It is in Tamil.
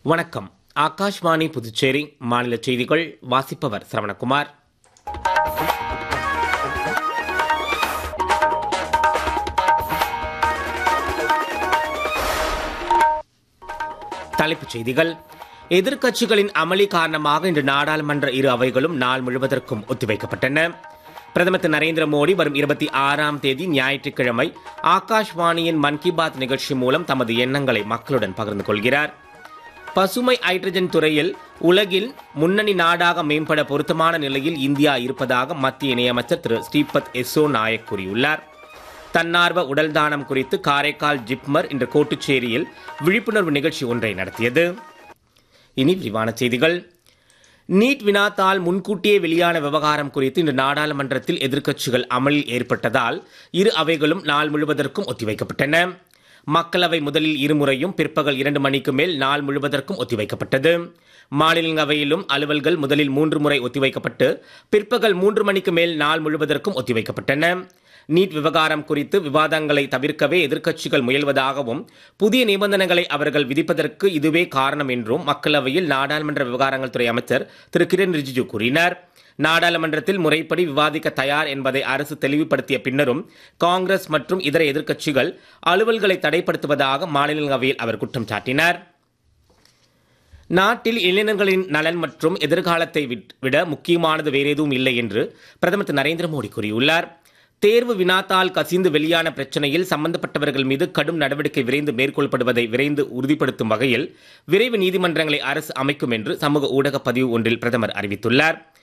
வணக்கம் ஆகாஷ்வாணி புதுச்சேரி மாநில செய்திகள் வாசிப்பவர் சரவணகுமார் தலைப்புச் செய்திகள் எதிர்க்கட்சிகளின் அமளி காரணமாக இன்று நாடாளுமன்ற இரு அவைகளும் நாள் முழுவதற்கும் ஒத்திவைக்கப்பட்டன பிரதமர் திரு நரேந்திர மோடி வரும் இருபத்தி ஆறாம் தேதி ஞாயிற்றுக்கிழமை ஆகாஷ்வாணியின் மன் கி பாத் நிகழ்ச்சி மூலம் தமது எண்ணங்களை மக்களுடன் பகிர்ந்து கொள்கிறார் பசுமை ஹைட்ரஜன் துறையில் உலகில் முன்னணி நாடாக மேம்பட பொருத்தமான நிலையில் இந்தியா இருப்பதாக மத்திய இணையமைச்சர் திரு ஸ்ரீபத் எஸ்ஸோ நாயக் கூறியுள்ளார் தன்னார்வ உடல் தானம் குறித்து காரைக்கால் ஜிப்மர் இன்று கோட்டுச்சேரியில் விழிப்புணர்வு நிகழ்ச்சி ஒன்றை நடத்தியது இனி விரிவான செய்திகள் நீட் வினாத்தால் முன்கூட்டியே வெளியான விவகாரம் குறித்து இன்று நாடாளுமன்றத்தில் எதிர்க்கட்சிகள் அமளில் ஏற்பட்டதால் இரு அவைகளும் நாள் முழுவதற்கும் ஒத்திவைக்கப்பட்டன மக்களவை முதலில் இருமுறையும் பிற்பகல் இரண்டு மணிக்கு மேல் நாள் முழுவதற்கும் ஒத்திவைக்கப்பட்டது மாநிலங்களவையிலும் அலுவல்கள் முதலில் மூன்று முறை ஒத்திவைக்கப்பட்டு பிற்பகல் மூன்று மணிக்கு மேல் நாள் முழுவதற்கும் ஒத்திவைக்கப்பட்டன நீட் விவகாரம் குறித்து விவாதங்களை தவிர்க்கவே எதிர்க்கட்சிகள் முயல்வதாகவும் புதிய நிபந்தனைகளை அவர்கள் விதிப்பதற்கு இதுவே காரணம் என்றும் மக்களவையில் நாடாளுமன்ற விவகாரங்கள் துறை அமைச்சர் திரு கிரண் ரிஜிஜு கூறினார் நாடாளுமன்றத்தில் முறைப்படி விவாதிக்க தயார் என்பதை அரசு தெளிவுபடுத்திய பின்னரும் காங்கிரஸ் மற்றும் இதர எதிர்க்கட்சிகள் அலுவல்களை தடைப்படுத்துவதாக மாநிலங்களவையில் அவர் குற்றம் சாட்டினார் நாட்டில் இளைஞர்களின் நலன் மற்றும் எதிர்காலத்தை விட முக்கியமானது வேறு எதுவும் இல்லை என்று பிரதமர் திரு நரேந்திர மோடி கூறியுள்ளார் தேர்வு வினாத்தால் கசிந்து வெளியான பிரச்சனையில் சம்பந்தப்பட்டவர்கள் மீது கடும் நடவடிக்கை விரைந்து மேற்கொள்ளப்படுவதை விரைந்து உறுதிப்படுத்தும் வகையில் விரைவு நீதிமன்றங்களை அரசு அமைக்கும் என்று சமூக ஊடக பதிவு ஒன்றில் பிரதமர் அறிவித்துள்ளார்